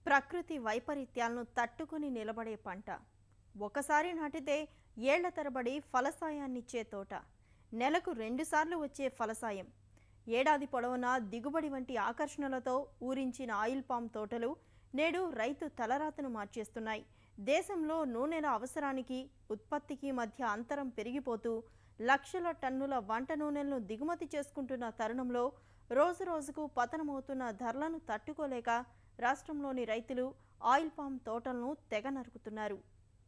ప్రకృతి వైపరీత్యాలను తట్టుకుని నిలబడే పంట ఒకసారి నాటితే ఏళ్ల తరబడి ఫలసాయాన్నిచ్చే తోట నెలకు రెండుసార్లు వచ్చే ఫలసాయం ఏడాది పొడవునా దిగుబడి వంటి ఆకర్షణలతో ఊరించిన ఆయిల్ పామ్ తోటలు నేడు రైతు తలరాతను మార్చేస్తున్నాయి దేశంలో నూనెల అవసరానికి ఉత్పత్తికి మధ్య అంతరం పెరిగిపోతూ లక్షల టన్నుల వంట నూనెలను దిగుమతి చేసుకుంటున్న తరుణంలో రోజు రోజుకు పతనమవుతున్న ధరలను తట్టుకోలేక రాష్ట్రంలోని రైతులు ఆయిల్ పామ్ తోటలను తెగ నరుకుతున్నారు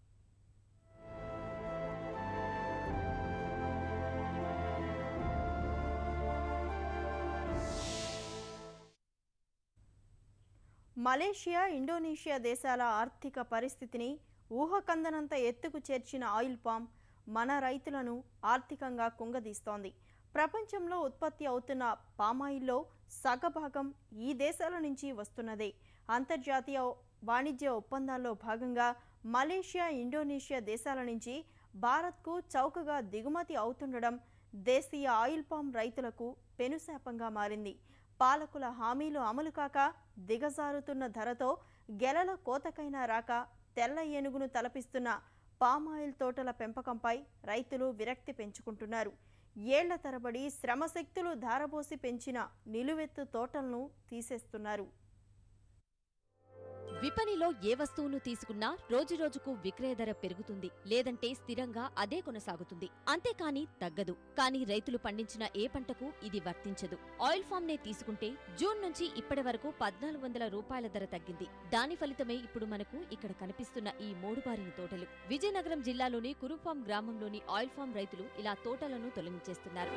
మలేషియా ఇండోనేషియా దేశాల ఆర్థిక పరిస్థితిని ఊహకందనంత ఎత్తుకు చేర్చిన ఆయిల్ పామ్ మన రైతులను ఆర్థికంగా కుంగదీస్తోంది ప్రపంచంలో ఉత్పత్తి అవుతున్న పామాయిల్లో సగభాగం ఈ దేశాల నుంచి వస్తున్నదే అంతర్జాతీయ వాణిజ్య ఒప్పందాల్లో భాగంగా మలేషియా ఇండోనేషియా దేశాల నుంచి భారత్కు చౌకగా దిగుమతి అవుతుండడం దేశీయ ఆయిల్ పామ్ రైతులకు పెనుశాపంగా మారింది పాలకుల హామీలు అమలు కాక దిగజారుతున్న ధరతో గెలల కోతకైనా రాక తెల్ల ఏనుగును తలపిస్తున్న పామాయిల్ తోటల పెంపకంపై రైతులు విరక్తి పెంచుకుంటున్నారు ఏళ్ల తరబడి శ్రమశక్తులు ధారపోసి పెంచిన నిలువెత్తు తోటలను తీసేస్తున్నారు విపణిలో ఏ వస్తువును తీసుకున్నా రోజురోజుకు విక్రయ ధర పెరుగుతుంది లేదంటే స్థిరంగా అదే కొనసాగుతుంది అంతేకాని తగ్గదు కానీ రైతులు పండించిన ఏ పంటకు ఇది వర్తించదు ఆయిల్ ఫామ్ నే తీసుకుంటే జూన్ నుంచి ఇప్పటి వరకు పద్నాలుగు వందల రూపాయల ధర తగ్గింది దాని ఫలితమే ఇప్పుడు మనకు ఇక్కడ కనిపిస్తున్న ఈ మూడు బారిన తోటలు విజయనగరం జిల్లాలోని కురుపాం గ్రామంలోని ఆయిల్ ఫామ్ రైతులు ఇలా తోటలను తొలగించేస్తున్నారు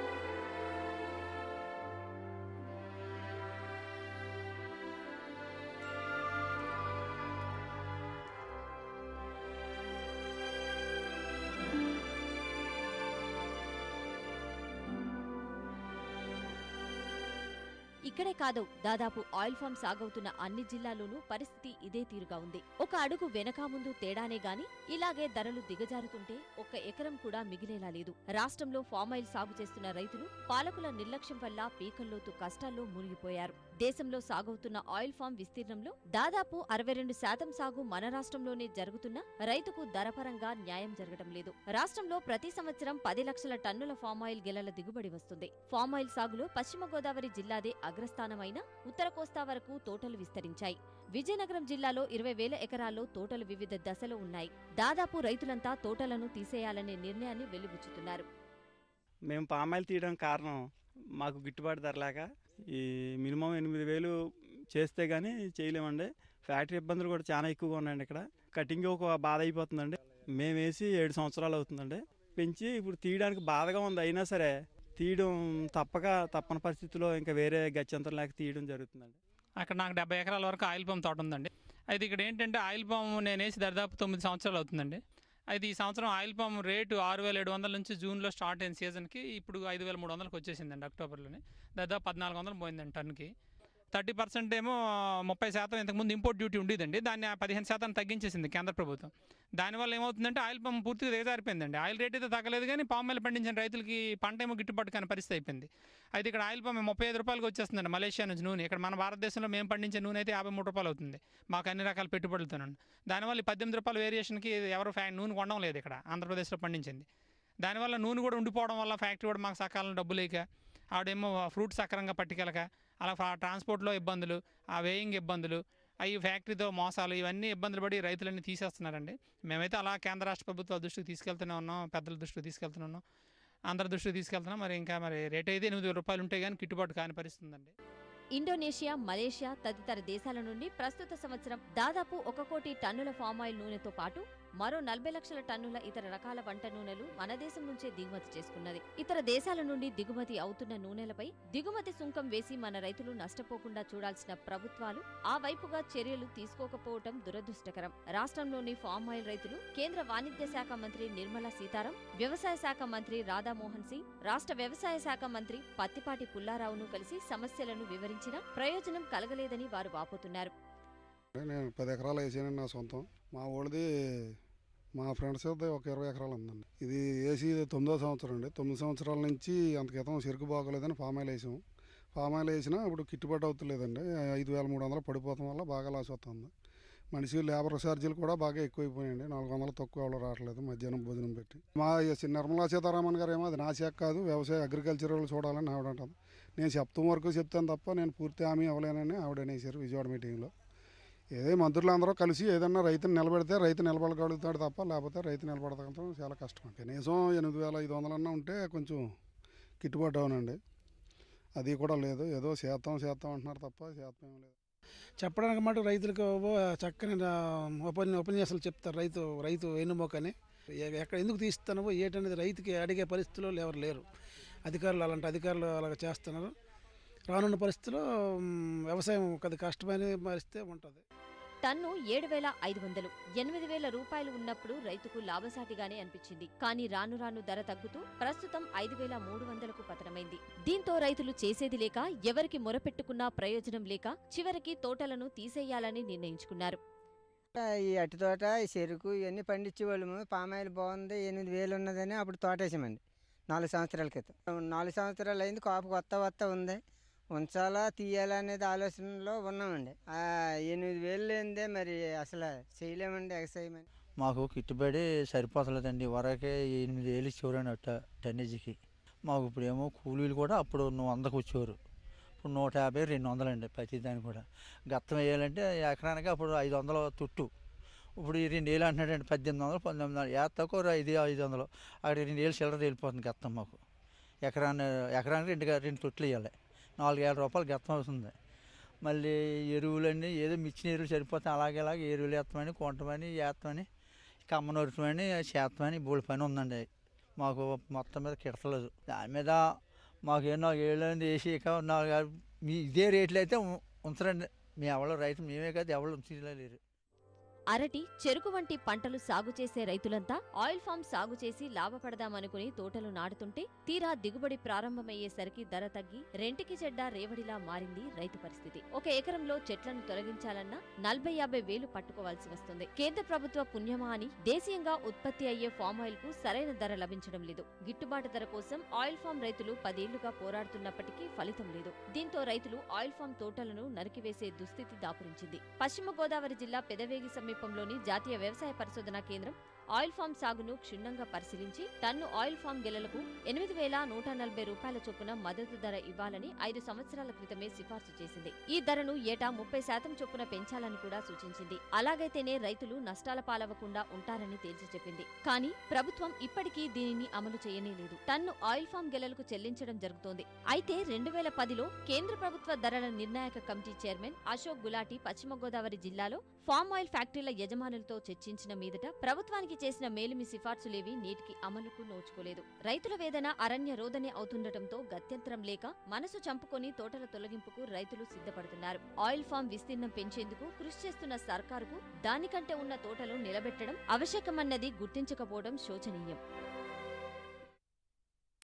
ఇక్కడే కాదు దాదాపు ఆయిల్ ఫామ్ సాగవుతున్న అన్ని జిల్లాల్లోనూ పరిస్థితి ఇదే తీరుగా ఉంది ఒక అడుగు వెనక ముందు తేడానే గాని ఇలాగే ధరలు దిగజారుతుంటే ఒక్క ఎకరం కూడా మిగిలేలా లేదు రాష్ట్రంలో ఫామాయిల్ సాగు చేస్తున్న రైతులు పాలకుల నిర్లక్ష్యం వల్ల పీకల్లోతు కష్టాల్లో మునిగిపోయారు దేశంలో సాగవుతున్న ఆయిల్ ఫామ్ విస్తీర్ణంలో దాదాపు అరవై రెండు శాతం సాగు మన రాష్ట్రంలోనే జరుగుతున్నా రైతుకు ధరపరంగా న్యాయం జరగడం లేదు రాష్ట్రంలో ప్రతి సంవత్సరం పది లక్షల టన్నుల ఫామాయిల్ గెలల దిగుబడి వస్తుంది ఫామాయిల్ సాగులో పశ్చిమ గోదావరి జిల్లాదే అగ్రస్థానమైన ఉత్తర కోస్తా వరకు తోటలు విస్తరించాయి విజయనగరం జిల్లాలో ఇరవై వేల ఎకరాల్లో తోటలు వివిధ దశలో ఉన్నాయి దాదాపు రైతులంతా తోటలను తీసేయాలనే నిర్ణయాన్ని వెలిబుచ్చుతున్నారు మేము పామాయిల్ తీయడం కారణం మాకు గిట్టుబాటు ధర లేక ఈ మినిమం ఎనిమిది వేలు చేస్తే కానీ చేయలేమండి ఫ్యాక్టరీ ఇబ్బందులు కూడా చాలా ఎక్కువగా ఉన్నాయండి ఇక్కడ కటింగ్ ఒక బాధ అయిపోతుందండి మేము వేసి ఏడు సంవత్సరాలు అవుతుందండి పెంచి ఇప్పుడు తీయడానికి బాధగా ఉంది అయినా సరే తీయడం తప్పక తప్పని పరిస్థితిలో ఇంకా వేరే గత్యంతరం లేక తీయడం జరుగుతుందండి అక్కడ నాకు డెబ్బై ఎకరాల వరకు ఆయిల్ పంప్ తోట ఉందండి అయితే ఇక్కడ ఏంటంటే ఆయిల్ పంప్ నేను వేసి దాదాపు తొమ్మిది సంవత్సరాలు అవుతుందండి అయితే ఈ సంవత్సరం ఆయిల్ పంప్ రేటు ఆరు వేల ఏడు వందల నుంచి జూన్లో స్టార్ట్ అయిన సీజన్కి ఇప్పుడు ఐదు వేల మూడు వందలకు వచ్చేసిందండి అక్టోబర్లోనే దాదాపు పద్నాలుగు వందలు పోయిందండి టన్కి థర్టీ పర్సెంట్ ఏమో ముప్పై శాతం ఇంతకుముందు ఇంపోర్ట్ డ్యూటీ ఉండేదండి దాన్ని ఆ పదిహేను శాతం తగ్గించేసింది కేంద్ర ప్రభుత్వం దానివల్ల ఏమవుతుందంటే ఆయిల్ పంప్ పూర్తిగా దిగజారిపోయిందండి ఆయిల్ రేట్ అయితే తగ్గలేదు కానీ పామ్ ఆయిల్ పండించిన రైతులకి పంట ఏమో గిట్టుబాటు కాని పరిస్థితి అయిపోయింది అయితే ఇక్కడ ఆయిల్ పంప్ ముప్పై ఐదు రూపాయలకి వచ్చేస్తుందండి మలేషియా నుంచి నూనె ఇక్కడ మన భారతదేశంలో మేము పండించే నూనె అయితే యాభై మూడు రూపాయలు అవుతుంది మాకు అన్ని రకాల పెట్టుబడులతోనండి దానివల్ల ఈ పద్దెనిమిది రూపాయల వేరియేషన్కి ఎవరు ఫ్యా నూనె కొనడం లేదు ఇక్కడ ఆంధ్రప్రదేశ్లో పండించింది దానివల్ల నూనె కూడా ఉండిపోవడం వల్ల ఫ్యాక్టరీ కూడా మాకు సకాలంలో డబ్బు లేక ఆవిడేమో ఫ్రూట్ సక్రంగా పట్టుకెళ్ళక అలా ఫా- ట్రాన్స్పోర్ట్లో ఇబ్బందులు ఆ వేయింగ్ ఇబ్బందులు అవి ఫ్యాక్టరీతో మోసాలు ఇవన్నీ ఇబ్బందులు పడి రైతులన్నీ తీసేస్తున్నారండి మేమైతే అలా కేంద్ర రాష్ట్ర ప్రభుత్వాల దృష్టికి తీసుకెళ్తూనే ఉన్నాం పెద్దల దృష్టికి తీసుకెళ్తూనే ఉన్నాం అందరి దృష్టికి తీసుకెళ్తున్నాం మరి ఇంకా మరి రేట్ అయితే ఎనిమిది వేల రూపాయలు ఉంటే కానీ గిట్టుబాటు కాని పరిస్థితి ఉందండి ఇండోనేషియా మలేషియా తదితర దేశాల నుండి ప్రస్తుత సంవత్సరం దాదాపు ఒక కోటి టన్నుల ఫామాయిల్ నూనెతో పాటు మరో నలభై లక్షల టన్నుల ఇతర రకాల వంట నూనెలు మన దేశం నుంచే దిగుమతి చేసుకున్నది ఇతర దేశాల నుండి దిగుమతి అవుతున్న నూనెలపై దిగుమతి సుంకం వేసి మన రైతులు నష్టపోకుండా చూడాల్సిన ప్రభుత్వాలు ఆ వైపుగా చర్యలు తీసుకోకపోవటం దురదృష్టకరం రాష్ట్రంలోని ఫామ్ ఆయిల్ రైతులు కేంద్ర వాణిజ్య శాఖ మంత్రి నిర్మలా సీతారాం వ్యవసాయ శాఖ మంత్రి రాధామోహన్ సింగ్ రాష్ట్ర వ్యవసాయ శాఖ మంత్రి పత్తిపాటి పుల్లారావును కలిసి సమస్యలను వివరించినా ప్రయోజనం కలగలేదని వారు వాపోతున్నారు నేను పది ఎకరాలు వేసానండి నా సొంతం మా ఊళ్ళది మా ఫ్రెండ్స్ అయితే ఒక ఇరవై ఎకరాలు ఉందండి ఇది వేసి ఇది తొమ్మిదో సంవత్సరం అండి తొమ్మిది సంవత్సరాల నుంచి అంత క్రితం చెరుకు బాగోలేదని ఫామ్ ఆయిల్ వేసాం పామాయిల్ వేసినా ఇప్పుడు గిట్టుబాటు అవుతలేదండి ఐదు వేల మూడు వందలు పడిపోవడం వల్ల బాగా లాస్ వస్తుంది మనిషి లేబర్ ఛార్జీలు కూడా బాగా ఎక్కువైపోయాయండి నాలుగు వందలు తక్కువ ఎవరు రావట్లేదు మధ్యాహ్నం భోజనం పెట్టి మా ఈ నిర్మలా సీతారామన్ గారు ఏమో అది నా శాఖ కాదు వ్యవసాయ అగ్రికల్చర్ వాళ్ళు చూడాలని ఆవిడ అంటుంది నేను చెప్తాం వరకు చెప్తాను తప్ప నేను పూర్తి హామీ ఇవ్వలేనని ఆవిడ అనేసారు విజయవాడ మీటింగ్లో ఏదే మంత్రులందరూ కలిసి ఏదన్నా రైతుని నిలబెడితే రైతు నిలబడగలుగుతాడు తప్ప లేకపోతే రైతు నిలబడతాం చాలా కష్టం కనీసం ఎనిమిది వేల ఐదు వందలన్నా ఉంటే కొంచెం గిట్టుబాటు అవునండి అది కూడా లేదు ఏదో చేస్తాం చేస్తాం అంటున్నారు తప్ప చేస్తాం ఏం లేదు చెప్పడానికి మటు రైతులకు ఓ చక్కని ఆ, ఉపన్య ఉపన్యాసాలు చెప్తారు రైతు రైతు వెన్నుమోకని ఎ- ఎక్కడ ఎందుకు తీస్తున్నావో ఏంటనేది రైతుకి అడిగే పరిస్థితిలో ఎవరు లేరు అధికారులు అలాంటి అధికారులు అలాగ చేస్తున్నారు రానున్న పరిస్థితిలో మ్, వ్యవసాయం కొద్ది కష్టమైన పరిస్థితి ఉంటుంది టన్ను ఏడు వేల ఐదు వందలు ఎనిమిది వేల రూపాయలు ఉన్నప్పుడు రైతుకు లాభసాటిగానే అనిపించింది కానీ రాను రాను ధర తగ్గుతూ ప్రస్తుతం ఐదు వేల మూడు వందలకు పతనమైంది దీంతో రైతులు చేసేది లేక ఎవరికి మొరపెట్టుకున్నా ప్రయోజనం లేక చివరికి తోటలను తీసేయాలని నిర్ణయించుకున్నారు ఈ అట్టి తోట ఈ చెరుకు ఇవన్నీ పండించేవాళ్ళము పామాయిల్ బాగుంది ఎనిమిది వేలు ఉన్నదని అప్పుడు తోట వేసామండి నాలుగు సంవత్సరాల క్రితం నాలుగు సంవత్సరాలు అయింది కాపు కొత్త కొత్త ఉంది ఉంచాలా తీయాలా అనేది ఆలోచనలో ఉన్నామండి ఆ ఎనిమిది వేలు లేనిదే మరి అసలు చేయలేమండి ఎగసేయమని మాకు గిట్టుబడి సరిపోతలేదండి వరకే ఎనిమిది వేలు ఇచ్చేవారండి అట్ట టన్నేజీకి మాకు ఇప్పుడేమో కూలీలు కూడా అప్పుడు వందకు వచ్చేవారు ఇప్పుడు నూట యాభై రెండు వందలండి ప్రతి దానికి కూడా గత్తం వేయాలంటే ఎకరానికి అప్పుడు ఐదు వందలు తుట్టు ఇప్పుడు ఈ రెండు వేలు అంటున్నాడండి పద్దెనిమిది వందలు పంతొమ్మిది వందలు ఏత్తకు ఐదు ఐదు వందలు అక్కడ రెండు వేలు చిల్లర వెళ్ళిపోతుంది గత్తం మాకు ఎకరాన్ని ఎకరానికి రెండు రెండు తొట్లు వేయాలి నాలుగు వేల రూపాయలు గత్తం అవుతుంది మళ్ళీ ఎరువులన్నీ ఏదో మిచ్చిన ఎరువులు సరిపోతాయి అలాగే అలాగే ఎరువులు వేస్తామని కొంటమని వేస్తామని కమ్మ నొరుకుమని చేస్తామని బోడి పని ఉందండి మాకు మొత్తం మీద కిడతలేదు దాని మీద మాకు ఏ నాలుగు ఏళ్ళు వేసి ఇక నాలుగు మీ ఇదే రేట్లు అయితే ఉ- ఉంచరండి మీ ఎవరు రైతు మేమే కాదు ఎవరు ఉంచలేరు అరటి చెరుకు వంటి పంటలు సాగు చేసే రైతులంతా ఆయిల్ ఫామ్ సాగు చేసి లాభపడదామనుకుని తోటలు నాటుతుంటే తీరా దిగుబడి ప్రారంభమయ్యేసరికి ధర తగ్గి రెంటికి చెడ్డ రేవడిలా మారింది రైతు పరిస్థితి ఒక ఎకరంలో చెట్లను తొలగించాలన్నా నలభై యాభై వేలు పట్టుకోవాల్సి వస్తుంది కేంద్ర ప్రభుత్వ పుణ్యమా అని దేశీయంగా ఉత్పత్తి అయ్యే ఫామ్ ఆయిల్ కు సరైన ధర లభించడం లేదు గిట్టుబాటు ధర కోసం ఆయిల్ ఫామ్ రైతులు పదేళ్లుగా పోరాడుతున్నప్పటికీ ఫలితం లేదు దీంతో రైతులు ఆయిల్ ఫామ్ తోటలను నరికివేసే దుస్థితి దాపురించింది పశ్చిమ గోదావరి జిల్లా పెదవేగి సమీపంలోని జాతీయ వ్యవసాయ పరిశోధనా కేంద్రం ఆయిల్ ఫామ్ సాగును క్షుణ్ణంగా పరిశీలించి టన్ను ఆయిల్ ఫామ్ గెలలకు ఎనిమిది వేల నూట నలభై రూపాయల చొప్పున మద్దతు ధర ఇవ్వాలని ఐదు సంవత్సరాల క్రితమే సిఫార్సు చేసింది ఈ ధరను ఏటా ముప్పై శాతం చొప్పున పెంచాలని కూడా సూచించింది అలాగైతేనే రైతులు నష్టాల పాలవకుండా ఉంటారని తేల్చి చెప్పింది కానీ ప్రభుత్వం ఇప్పటికీ దీనిని అమలు చేయనే లేదు టన్ను ఆయిల్ ఫామ్ గెలలకు చెల్లించడం జరుగుతోంది అయితే రెండు వేల పదిలో కేంద్ర ప్రభుత్వ ధరల నిర్ణాయక కమిటీ చైర్మన్ అశోక్ గులాటి పశ్చిమ గోదావరి జిల్లాలో ఫామ్ ఆయిల్ ఫ్యాక్టరీల యజమానులతో చర్చించిన మీదట ప్రభుత్వానికి చేసిన మేలిమి సిఫార్సులేవి నేటికి అమలుకు నోచుకోలేదు రైతుల వేదన అరణ్య రోదనే అవుతుండటంతో గత్యంతరం లేక మనసు చంపుకొని తోటల తొలగింపుకు రైతులు సిద్ధపడుతున్నారు ఆయిల్ ఫామ్ విస్తీర్ణం పెంచేందుకు కృషి చేస్తున్న సర్కారుకు దానికంటే ఉన్న తోటలు నిలబెట్టడం అవశ్యకమన్నది గుర్తించకపోవడం శోచనీయం